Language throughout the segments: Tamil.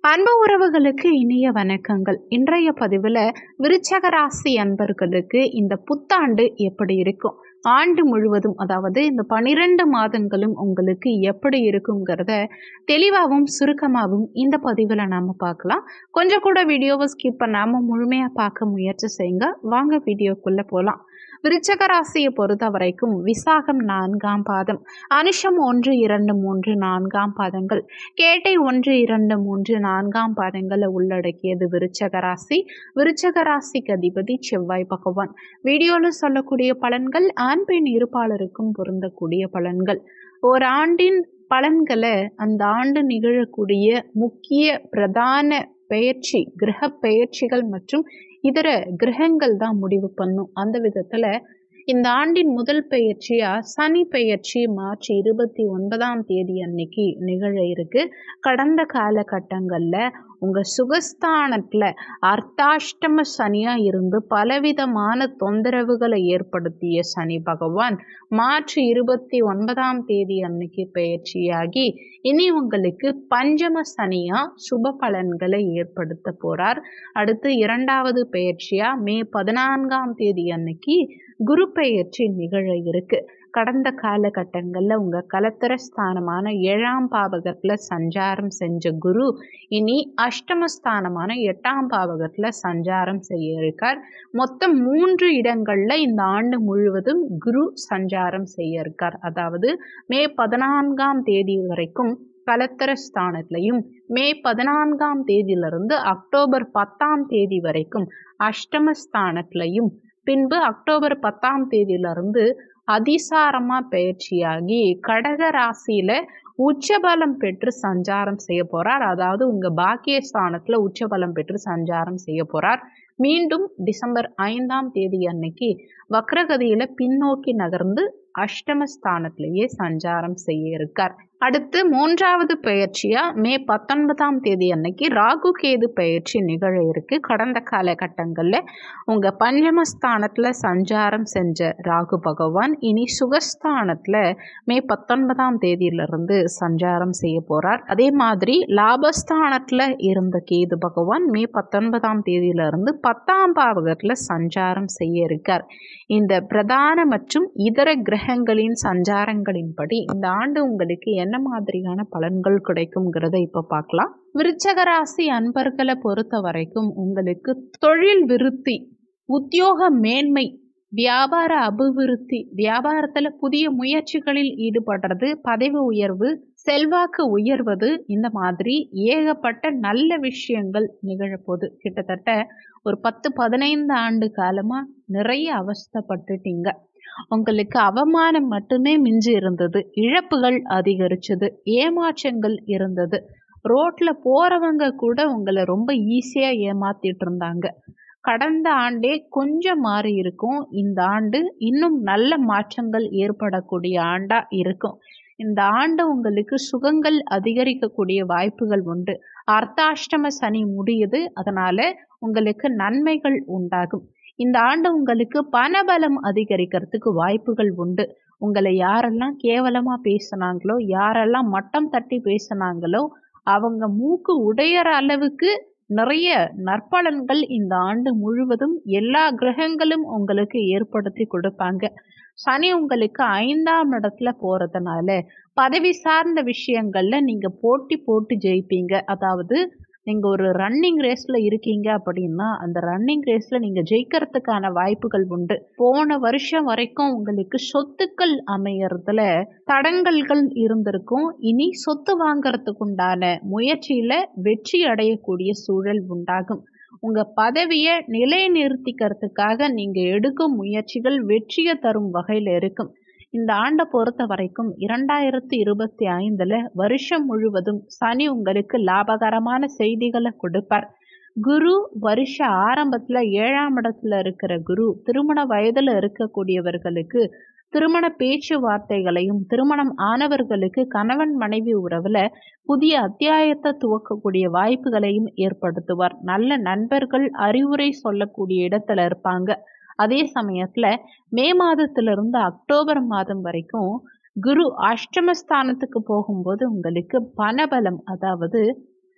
அன்பு உறவுகளுக்கு இனிய வணக்கங்கள் இன்றைய பதிவில் விருச்சக ராசி அன்பர்களுக்கு இந்த புத்தாண்டு எப்படி இருக்கும் ஆண்டு முழுவதும் அதாவது இந்த பனிரெண்டு மாதங்களும் உங்களுக்கு எப்படி இருக்குங்கிறத தெளிவாகவும் சுருக்கமாகவும் இந்த பதிவில் நாம் பார்க்கலாம் கொஞ்சம் கூட வீடியோவை ஸ்கிப் பண்ணாமல் முழுமையாக பார்க்க முயற்சி செய்யுங்க வாங்க வீடியோக்குள்ளே போகலாம் விருச்சக ராசியை பொறுத்த வரைக்கும் விசாகம் நான்காம் பாதம் அனுஷம் ஒன்று இரண்டு மூன்று நான்காம் பாதங்கள் கேட்டை ஒன்று இரண்டு மூன்று நான்காம் பாதங்களை உள்ளடக்கியது விருச்சக ராசி விருச்சக ராசிக்கு அதிபதி செவ்வாய் பகவான் வீடியோவில் சொல்லக்கூடிய பலன்கள் ஆண் பெண் இருப்பாளருக்கும் பொருந்தக்கூடிய பலன்கள் ஒரு ஆண்டின் பலன்களை அந்த ஆண்டு நிகழக்கூடிய முக்கிய பிரதான பெயர்ச்சி கிரக பெயர்ச்சிகள் மற்றும் இதர கிரகங்கள் தான் முடிவு பண்ணும் அந்த விதத்தில் இந்த ஆண்டின் முதல் பெயர்ச்சியா சனி பெயர்ச்சி மார்ச் இருபத்தி ஒன்பதாம் தேதி அன்னைக்கு நிகழ இருக்கு கடந்த காலகட்டங்களில் உங்கள் சுகஸ்தானத்தில் அர்த்தாஷ்டம சனியாக இருந்து பலவிதமான தொந்தரவுகளை ஏற்படுத்திய சனி பகவான் மார்ச் இருபத்தி ஒன்பதாம் தேதி அன்னைக்கு பெயர்ச்சியாகி இனி உங்களுக்கு பஞ்சம சனியா சுப பலன்களை ஏற்படுத்த போறார் அடுத்து இரண்டாவது பெயர்ச்சியா மே பதினான்காம் தேதி அன்னைக்கு குரு பெயர்ச்சி நிகழ இருக்கு கடந்த காலகட்டங்களில் உங்கள் கலத்தர ஸ்தானமான ஏழாம் பாவகத்தில் சஞ்சாரம் செஞ்ச குரு இனி அஷ்டமஸ்தானமான எட்டாம் பாவகத்தில் சஞ்சாரம் செய்ய இருக்கார் மொத்தம் மூன்று இடங்களில் இந்த ஆண்டு முழுவதும் குரு சஞ்சாரம் செய்ய இருக்கார் அதாவது மே பதினான்காம் தேதி வரைக்கும் கலத்தர ஸ்தானத்திலையும் மே பதினான்காம் தேதியிலிருந்து அக்டோபர் பத்தாம் தேதி வரைக்கும் அஷ்டமஸ்தானத்திலையும் பின்பு அக்டோபர் பத்தாம் தேதியிலிருந்து அதிசாரமாக பயிற்சியாகி கடக ராசியில் உச்சபலம் பெற்று சஞ்சாரம் செய்ய போகிறார் அதாவது உங்கள் பாக்கிய ஸ்தானத்தில் உச்சபலம் பெற்று சஞ்சாரம் செய்ய போகிறார் மீண்டும் டிசம்பர் ஐந்தாம் தேதி அன்னைக்கு வக்ரகதியில் பின்னோக்கி நகர்ந்து அஷ்டமஸ்தானத்திலேயே சஞ்சாரம் செய்ய இருக்கார் அடுத்து மூன்றாவது பயிற்சியா மே பத்தொன்பதாம் தேதி அன்னைக்கு ராகு கேது பயிற்சி நிகழ இருக்கு கடந்த காலகட்டங்களில் உங்கள் பஞ்சமஸ்தானத்தில் சஞ்சாரம் செஞ்ச ராகு பகவான் இனி சுகஸ்தானத்தில் மே பத்தொன்பதாம் தேதியிலிருந்து சஞ்சாரம் செய்ய போகிறார் அதே மாதிரி லாபஸ்தானத்தில் இருந்த கேது பகவான் மே பத்தொன்பதாம் தேதியிலிருந்து பத்தாம் பாவகத்தில் சஞ்சாரம் செய்ய இருக்கார் இந்த பிரதான மற்றும் இதர கிரகங்களின் சஞ்சாரங்களின்படி இந்த ஆண்டு உங்களுக்கு என்ன மாதிரியான பலன்கள் கிடைக்குங்கிறத இப்போ பார்க்கலாம் விருச்சக ராசி அன்பர்களை பொறுத்த வரைக்கும் உங்களுக்கு தொழில் விருத்தி உத்தியோக மேன்மை வியாபார அபிவிருத்தி வியாபாரத்தில் புதிய முயற்சிகளில் ஈடுபடுறது பதவி உயர்வு செல்வாக்கு உயர்வது இந்த மாதிரி ஏகப்பட்ட நல்ல விஷயங்கள் நிகழப்போகுது கிட்டத்தட்ட ஒரு பத்து பதினைந்து ஆண்டு காலமாக நிறைய அவஸ்தப்பட்டுட்டீங்க உங்களுக்கு அவமானம் மட்டுமே மிஞ்சி இருந்தது இழப்புகள் அதிகரிச்சது ஏமாற்றங்கள் இருந்தது ரோட்டில் போகிறவங்க கூட உங்களை ரொம்ப ஈஸியாக ஏமாத்திட்டு இருந்தாங்க கடந்த ஆண்டே கொஞ்சம் மாறி இருக்கும் இந்த ஆண்டு இன்னும் நல்ல மாற்றங்கள் ஏற்படக்கூடிய ஆண்டாக இருக்கும் இந்த ஆண்டு உங்களுக்கு சுகங்கள் அதிகரிக்கக்கூடிய வாய்ப்புகள் உண்டு அர்த்தாஷ்டம சனி முடியுது அதனால் உங்களுக்கு நன்மைகள் உண்டாகும் இந்த ஆண்டு உங்களுக்கு பணபலம் அதிகரிக்கிறதுக்கு வாய்ப்புகள் உண்டு உங்களை யாரெல்லாம் கேவலமாக பேசுனாங்களோ யாரெல்லாம் மட்டம் தட்டி பேசுனாங்களோ அவங்க மூக்கு உடையிற அளவுக்கு நிறைய நற்பலன்கள் இந்த ஆண்டு முழுவதும் எல்லா கிரகங்களும் உங்களுக்கு ஏற்படுத்தி கொடுப்பாங்க சனி உங்களுக்கு ஐந்தாம் இடத்துல போகிறதுனால பதவி சார்ந்த விஷயங்களில் நீங்கள் போட்டி போட்டு ஜெயிப்பீங்க அதாவது நீங்கள் ஒரு ரன்னிங் ரேஸில் இருக்கீங்க அப்படின்னா அந்த ரன்னிங் ரேஸில் நீங்கள் ஜெயிக்கிறதுக்கான வாய்ப்புகள் உண்டு போன வருஷம் வரைக்கும் உங்களுக்கு சொத்துக்கள் அமையறதுல தடங்கல்கள் இருந்திருக்கும் இனி சொத்து வாங்கறதுக்கு உண்டான முயற்சியில் வெற்றி அடையக்கூடிய சூழல் உண்டாகும் உங்கள் பதவியை நிலைநிறுத்திக்கிறதுக்காக நீங்கள் எடுக்கும் முயற்சிகள் வெற்றியை தரும் வகையில் இருக்கும் இந்த ஆண்டை பொறுத்த வரைக்கும் இரண்டாயிரத்தி இருபத்தி ஐந்தில் வருஷம் முழுவதும் சனி உங்களுக்கு லாபகரமான செய்திகளை கொடுப்பார் குரு வருஷ ஆரம்பத்தில் ஏழாம் இடத்துல இருக்கிற குரு திருமண வயதில் இருக்கக்கூடியவர்களுக்கு திருமண பேச்சுவார்த்தைகளையும் திருமணம் ஆனவர்களுக்கு கணவன் மனைவி உறவில் புதிய அத்தியாயத்தை துவக்கக்கூடிய வாய்ப்புகளையும் ஏற்படுத்துவார் நல்ல நண்பர்கள் அறிவுரை சொல்லக்கூடிய இடத்துல இருப்பாங்க அதே சமயத்தில் மே மாதத்திலிருந்து அக்டோபர் மாதம் வரைக்கும் குரு அஷ்டமஸ்தானத்துக்கு போகும்போது உங்களுக்கு பணபலம் அதாவது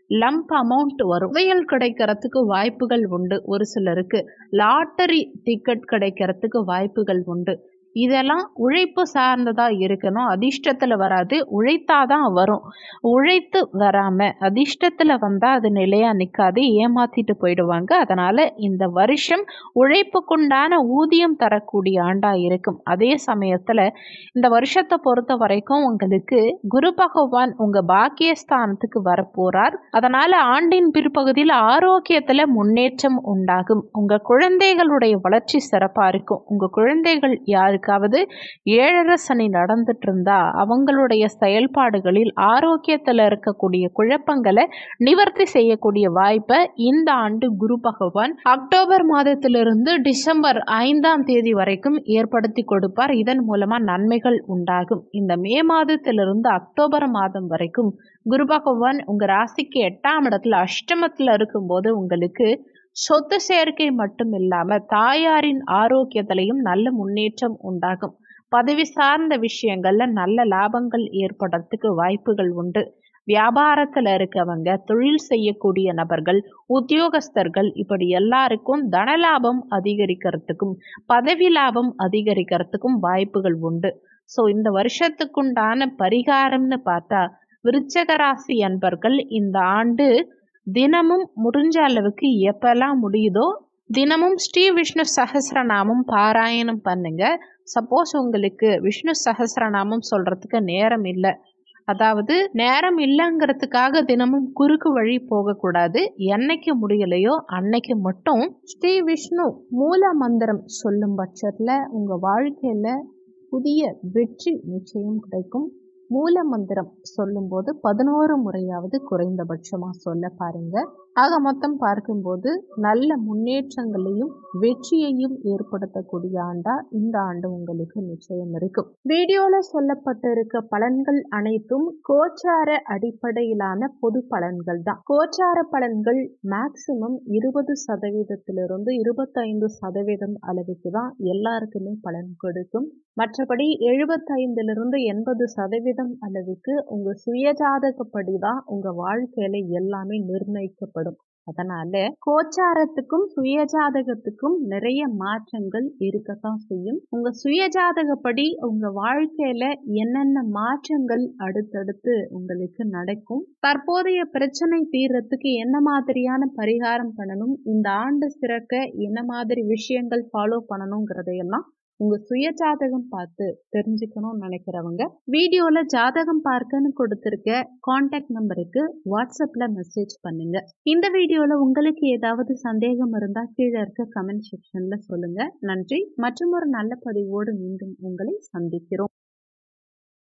லம்ப் அமௌண்ட் வரும் புதையல் கிடைக்கிறதுக்கு வாய்ப்புகள் உண்டு ஒரு சிலருக்கு லாட்டரி டிக்கெட் கிடைக்கிறதுக்கு வாய்ப்புகள் உண்டு இதெல்லாம் உழைப்பு சார்ந்ததாக இருக்கணும் அதிர்ஷ்டத்தில் வராது உழைத்தாதான் வரும் உழைத்து வராமல் அதிர்ஷ்டத்தில் வந்தால் அது நிலையாக நிற்காது ஏமாற்றிட்டு போயிடுவாங்க அதனால் இந்த வருஷம் உழைப்புக்குண்டான ஊதியம் தரக்கூடிய ஆண்டாக இருக்கும் அதே சமயத்தில் இந்த வருஷத்தை பொறுத்த வரைக்கும் உங்களுக்கு குரு பகவான் உங்கள் பாக்கியஸ்தானத்துக்கு வரப்போகிறார் அதனால் ஆண்டின் பிற்பகுதியில் ஆரோக்கியத்தில் முன்னேற்றம் உண்டாகும் உங்கள் குழந்தைகளுடைய வளர்ச்சி சிறப்பாக இருக்கும் உங்கள் குழந்தைகள் யாருக்கு யாருக்காவது ஏழரை சனி நடந்துட்டு இருந்தா அவங்களுடைய செயல்பாடுகளில் ஆரோக்கியத்தில் இருக்கக்கூடிய குழப்பங்களை நிவர்த்தி செய்யக்கூடிய வாய்ப்பை இந்த ஆண்டு குரு பகவான் அக்டோபர் மாதத்திலிருந்து டிசம்பர் ஐந்தாம் தேதி வரைக்கும் ஏற்படுத்தி கொடுப்பார் இதன் மூலமா நன்மைகள் உண்டாகும் இந்த மே மாதத்திலிருந்து அக்டோபர் மாதம் வரைக்கும் குரு பகவான் உங்க ராசிக்கு எட்டாம் இடத்துல அஷ்டமத்துல இருக்கும்போது உங்களுக்கு சொத்து சேர்க்கை மட்டும் இல்லாம தாயாரின் ஆரோக்கியத்திலையும் நல்ல முன்னேற்றம் உண்டாகும் பதவி சார்ந்த விஷயங்கள்ல நல்ல லாபங்கள் ஏற்படுறதுக்கு வாய்ப்புகள் உண்டு வியாபாரத்தில் இருக்கவங்க தொழில் செய்யக்கூடிய நபர்கள் உத்தியோகஸ்தர்கள் இப்படி எல்லாருக்கும் தனலாபம் அதிகரிக்கிறதுக்கும் பதவி லாபம் அதிகரிக்கிறதுக்கும் வாய்ப்புகள் உண்டு ஸோ இந்த வருஷத்துக்குண்டான பரிகாரம்னு பார்த்தா விருச்சக ராசி அன்பர்கள் இந்த ஆண்டு தினமும் முடிஞ்ச அளவுக்கு எப்பெல்லாம் முடியுதோ தினமும் ஸ்ரீ விஷ்ணு சஹசிரநாமம் பாராயணம் பண்ணுங்க சப்போஸ் உங்களுக்கு விஷ்ணு சஹசிரநாமம் சொல்றதுக்கு நேரம் இல்லை அதாவது நேரம் இல்லைங்கிறதுக்காக தினமும் குறுக்கு வழி போகக்கூடாது என்னைக்கு முடியலையோ அன்னைக்கு மட்டும் ஸ்ரீ விஷ்ணு மூல மந்திரம் சொல்லும் பட்சத்தில் உங்கள் வாழ்க்கையில் புதிய வெற்றி நிச்சயம் கிடைக்கும் மூல மந்திரம் சொல்லும்போது பதினோரு முறையாவது குறைந்தபட்சமாக சொல்ல பாருங்க ஆக மொத்தம் பார்க்கும்போது நல்ல முன்னேற்றங்களையும் வெற்றியையும் ஏற்படுத்தக்கூடிய ஆண்டா இந்த ஆண்டு உங்களுக்கு நிச்சயம் இருக்கும் வீடியோல சொல்லப்பட்டிருக்க பலன்கள் அனைத்தும் கோச்சார அடிப்படையிலான பொது பலன்கள் தான் கோச்சார பலன்கள் மேக்சிமம் இருபது சதவீதத்திலிருந்து இருபத்தைந்து சதவீதம் அளவுக்கு தான் எல்லாருக்குமே பலன் கொடுக்கும் மற்றபடி எழுபத்தைந்திலிருந்து எண்பது சதவீதம் அளவுக்கு உங்க சுயஜாதகப்படி தான் உங்க வாழ்க்கையில எல்லாமே நிர்ணயிக்கப்படும் அதனால கோச்சாரத்துக்கும் சுயஜாதகத்துக்கும் நிறைய மாற்றங்கள் இருக்கத்தான் செய்யும் உங்க சுயஜாதகப்படி உங்க வாழ்க்கையில என்னென்ன மாற்றங்கள் அடுத்தடுத்து உங்களுக்கு நடக்கும் தற்போதைய பிரச்சனை தீர்றதுக்கு என்ன மாதிரியான பரிகாரம் பண்ணணும் இந்த ஆண்டு சிறக்க என்ன மாதிரி விஷயங்கள் ஃபாலோ பண்ணணுங்கிறதையெல்லாம் உங்க சுய ஜாதகம் பார்த்து தெரிஞ்சுக்கணும்னு நினைக்கிறவங்க வீடியோல ஜாதகம் பார்க்கன்னு கொடுத்துருக்க காண்டாக்ட் நம்பருக்கு வாட்ஸ்அப்ல மெசேஜ் பண்ணுங்க இந்த வீடியோல உங்களுக்கு ஏதாவது சந்தேகம் இருந்தா கீழே இருக்க கமெண்ட் செக்ஷன்ல சொல்லுங்க நன்றி மற்றும் ஒரு நல்ல பதிவோடு மீண்டும் உங்களை சந்திக்கிறோம்